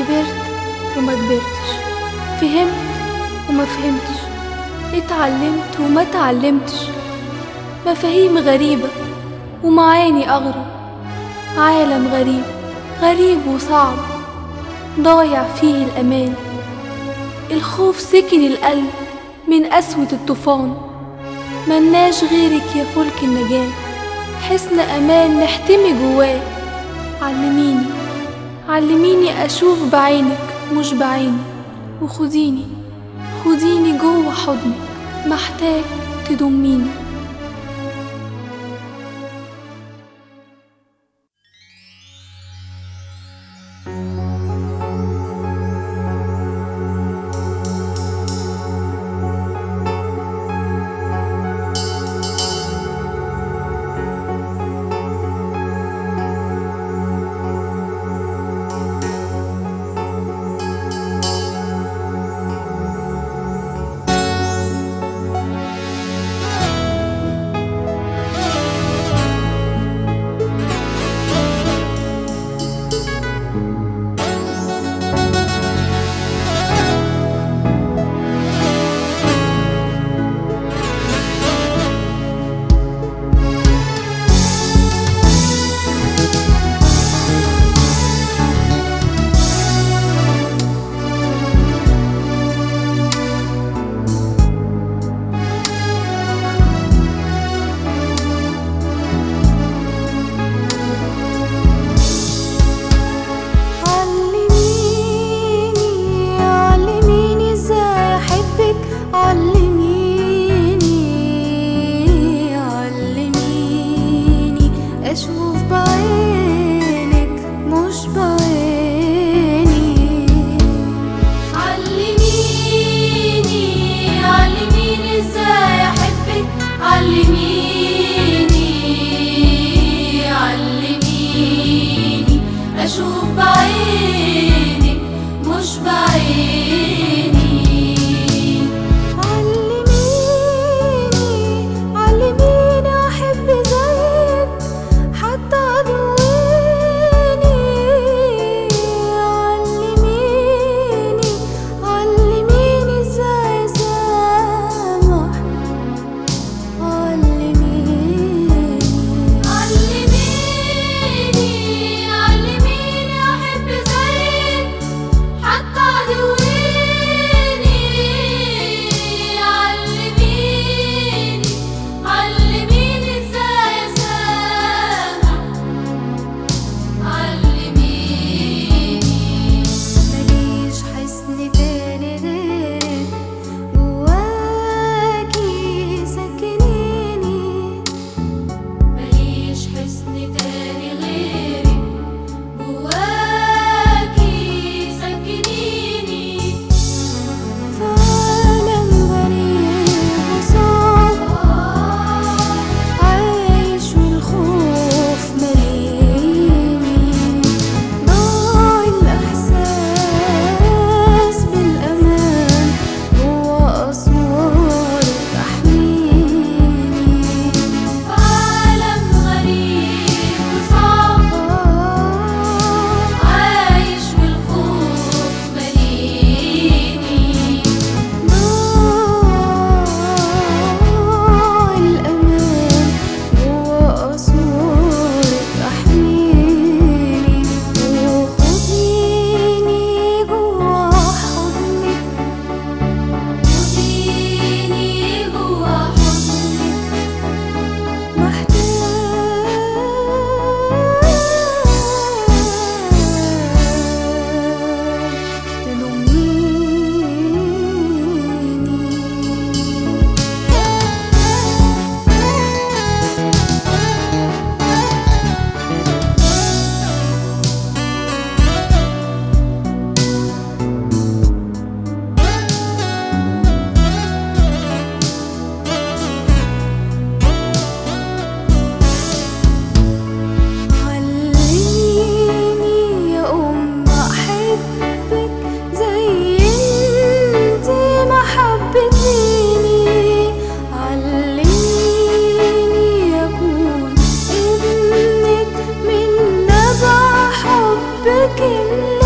كبرت وما كبرتش فهمت وما فهمتش اتعلمت وما اتعلمتش مفاهيم غريبة ومعاني أغرب عالم غريب غريب وصعب ضايع فيه الأمان الخوف سكن القلب من قسوة الطوفان ملناش غيرك يا فلك النجاة حسن أمان نحتمي جواه علميني علميني أشوف بعينك مش بعيني وخديني خديني جوه حضنك محتاج تضميني علميني علميني ازاي احبك علميني علميني اشوف بعينك مش بعيني علميني علميني ازاي احبك علميني علميني اشوف بعينك مش بعيني علميني علميني احب زيك حتى عدويني علميني علميني ازاي اسامح علميني علميني علميني احب زيك حتى عدويني علميني علميني ازاي اسامح علميني ماليش حسن تاني غيرك جواكي سكنيني ماليش حسن تاني غيرك جواكي سكنيني في عالم غريب وصعب عايش والخوف مليني ضاع الإحساس بالأمان جوا أسوارك تحميني عالم غريب وصعب عايش والخوف مليني ضاع الأمان جوا أسوارك تحميني وخديني جوا حضنك خديني جوا حضنك محتاج تضميني علميني يا أم أحبك زي انتي ما حبتيني علميني أكون ابنك من نبع حبك